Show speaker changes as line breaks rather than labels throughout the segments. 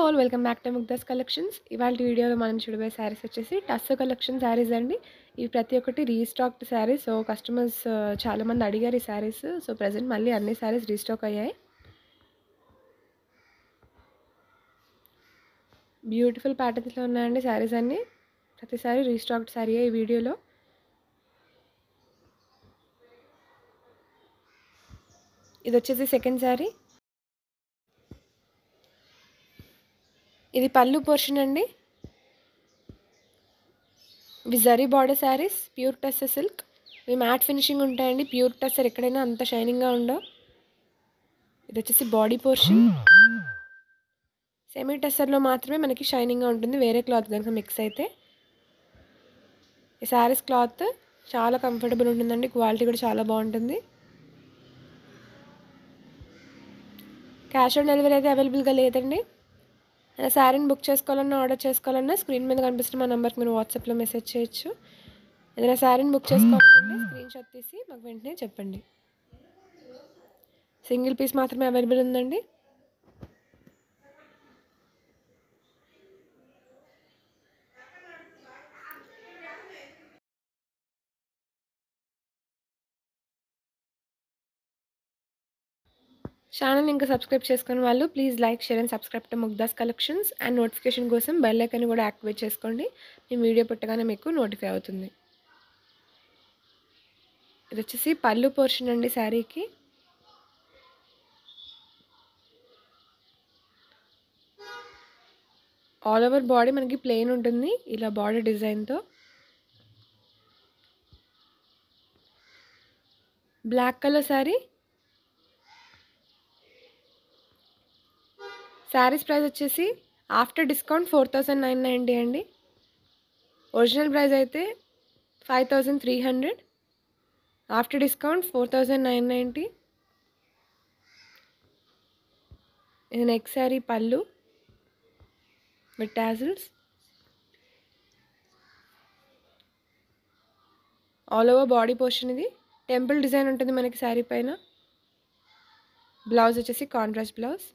all welcome back to Mugdha's collections ఇవాళ వీడియోలో మనం చూడబోయే శారీస్ వచ్చేసి టస్సో కలెక్షన్ శారీస్ అండి ఇవి ప్రతి ఒక్కటి రీస్టాక్డ్ శారీస్ సో కస్టమర్స్ చాలామంది అడిగారు ఈ శారీస్ సో ప్రజెంట్ మళ్ళీ అన్ని శారీస్ రీస్టాక్ అయ్యాయి బ్యూటిఫుల్ ప్యాటర్న్స్లో ఉన్నాయండి శారీస్ అన్నీ ప్రతిసారి రీస్టాక్డ్ శారీ ఈ వీడియోలో ఇది వచ్చేసి సెకండ్ శారీ ఇది పళ్ళు పోర్షన్ అండి ఇవి zari border saris pure tussar silk ఇవి మ్యాట్ ఫినిషింగ్ ఉంటాయండి ప్యూర్ టస్సర్ ఎక్కడైనా అంత షైనింగ్గా ఉండవు ఇది వచ్చేసి బాడీ పోర్షన్ సెమీ టస్సర్లో మాత్రమే మనకి షైనింగ్గా ఉంటుంది వేరే క్లాత్ కనుక మిక్స్ అయితే ఈ శారీస్ క్లాత్ చాలా కంఫర్టబుల్ ఉంటుందండి క్వాలిటీ కూడా చాలా బాగుంటుంది క్యాష్ ఆన్ డెలివరీ అయితే అవైలబుల్గా లేదండి శారీని బుక్ చేసుకోవాలన్నా ఆర్డర్ చేసుకోవాలన్నా స్క్రీన్ మీద కనిపిస్తున్న మా నెంబర్కి మీరు వాట్సాప్లో మెసేజ్ చేయొచ్చు ఏదైనా శారీని బుక్ చేసుకోవాలంటే స్క్రీన్ షాట్ తీసి మాకు వెంటనే చెప్పండి సింగిల్ పీస్ మాత్రమే అవైలబుల్ ఉందండి ఛానల్ ఇంకా సబ్స్క్రైబ్ చేసుకుని వాళ్ళు please like share and subscribe to Mugdha's collections and notification కోసం బెల్ ఐకాన్ కూడా యాక్టివేట్ చేసుకోండి మేము వీడియో పెట్టగానే మీకు నోటిఫై అవుతుంది ఇది వచ్చేసి పళ్ళు పోర్షన్ అండి శారీకి ఆల్ ఓవర్ బాడీ మనకి ప్లెయిన్ ఉంటుంది ఇలా బాడీ డిజైన్తో black colour sari saris price వచ్చేసి after discount four thousand nine ninety అండి ఒరిజినల్ ప్రైస్ అయితే five thousand three hundred after discount four thousand nine ninety ఇది నెక్స్ట్ శారీ పళ్ళు with tassels all over body portion ఇది టెంపుల్ డిజైన్ ఉంటుంది మనకి శారీ పైన బ్లౌజ్ వచ్చేసి కాంట్రాస్ట్ బ్లౌజ్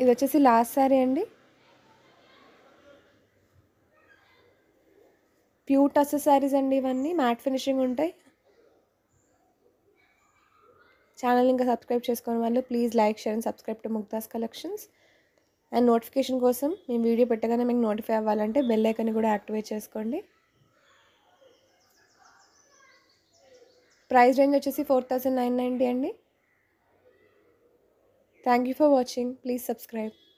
ఇది వచ్చేసి లాస్ట్ శారీ అండి ప్యూర్ టస్ శారీస్ అండి ఇవన్నీ మ్యాట్ ఫినిషింగ్ ఉంటాయి ఛానల్ ఇంకా సబ్స్క్రైబ్ చేసుకునే వాళ్ళు please like share and subscribe to Muktha's collections and notification కోసం మేము వీడియో పెట్టగానే మీకు నోటిఫై అవ్వాలంటే బెల్ ఐకన్ కూడా యాక్టివేట్ చేసుకోండి ప్రైస్ రేంజ్ వచ్చేసి ఫోర్ థౌజండ్ నైన్ నైంటీ అండి thank you for watching please subscribe